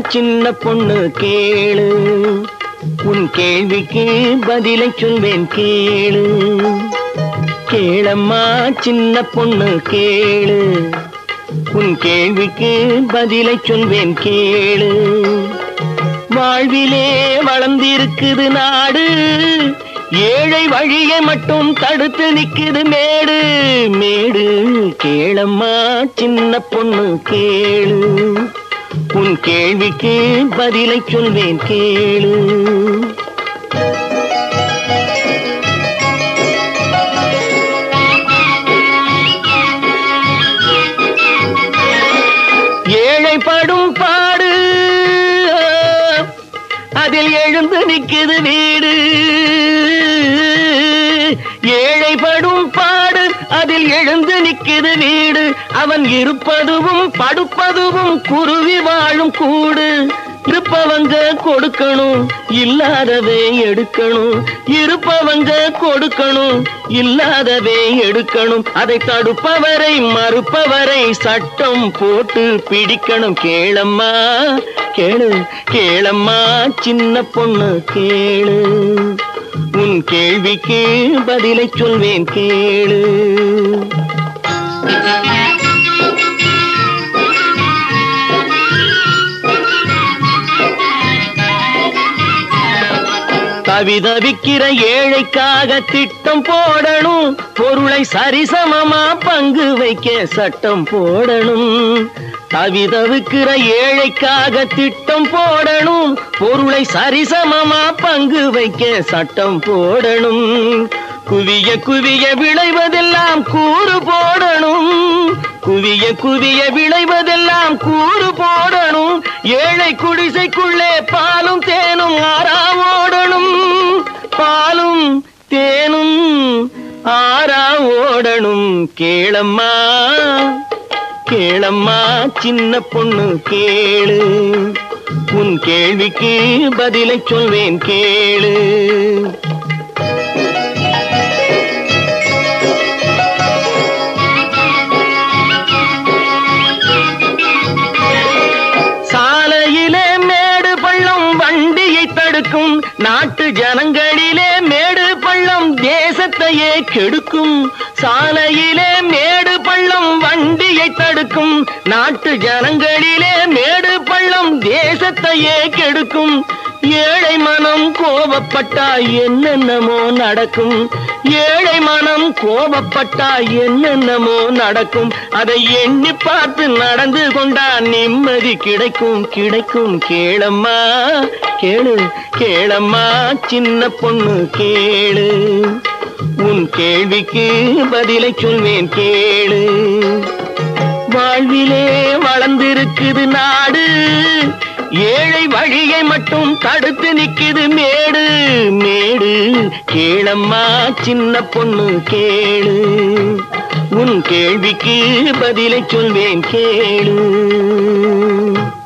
சின்ன பொண்ணு கேளு உன் கேள்விக்கு பதிலை சொல்வேன் கேளு கேளம்மா சின்ன பொண்ணு கேளு உன் கேள்விக்கு பதிலை சொல்வேன் கேளு வாழ்விலே வளர்ந்திருக்குது நாடு ஏழை வழியை மட்டும் தடுத்து நிக்குது மேடு மேடு கேளம்மா சின்ன பொண்ணு கேளு உன் கேள்விக்கு பதிலை சொல்வேன் கேளு ஏழை படும் பாடு அதில் எழுந்து நிக்குது வீடு ஏழை படும் பாடு அதில் எழுந்து நிக்குது வீடு அவன் இருப்பதுவும் படுப்பதுவும் குருவி வாழும் கூடு இருப்பவங்க கொடுக்கணும் இல்லாதவே எடுக்கணும் இருப்பவங்க கொடுக்கணும் இல்லாதவே எடுக்கணும் அதை தடுப்பவரை மறுப்பவரை சட்டம் போட்டு பிடிக்கணும் கேளம்மா கேளு கேளம்மா சின்ன பொண்ணு கேளு உன் கேள்விக்கு பதிலை சொல்வேன் கேளு தவிதவிக்கிற ஏழைக்காக திட்டம் போடணும் பொருளை சரிசமமா பங்கு வைக்க சட்டம் போடணும் தவிதவிக்கிற ஏழைக்காக திட்டம் போடணும் பொருளை சரிசமமா பங்கு வைக்க சட்டம் போடணும் குவிய குவிய விளைவதெல்லாம் கூறு போடணும் குவிய குவிய விளைவதெல்லாம் கூறு போடணும் ஏழை குடிசைக்குள்ளே பாலும் தேனும் ஆறா ஓடணும் பாலும் தேனும் ஆறா ஓடணும் கேளம்மா கேளம்மா சின்ன பொண்ணு கேளு உன் கேள்விக்கு பதிலை சொல்வேன் கேளு சாலையிலே மேடு பள்ளம் வண்டியை தடுக்கும் நாட்டு ஜனங்களிலே மேடு பள்ளம் தேசத்தையே கெடுக்கும் சாலையிலே மேடு பள்ளம் வண்டியை தடுக்கும் நாட்டு ஜனங்களிலே மேடு பள்ளம் தேசத்தையே கெடுக்கும் ஏழை மனம் கோபப்பட்டா என்னென்னமோ நடக்கும் ஏழை மனம் கோபப்பட்டா என்னென்னமோ நடக்கும் அதை எண்ணி பார்த்து நடந்து கொண்டா நிம்மதி கிடைக்கும் கிடைக்கும் கேளம்மா கேளு கேளம்மா சின்ன பொண்ணு கேளு உன் கேள்விக்கு பதிலை சொல்வேன் கேளு வாழ்விலே வளர்ந்திருக்குது நாடு ஏழை வழியை மட்டும் தடுத்து நிக்குது மேடு மேடு கேளம்மா சின்ன பொண்ணு கேளு உன் கேள்விக்கு பதிலை சொல்வேன் கேளு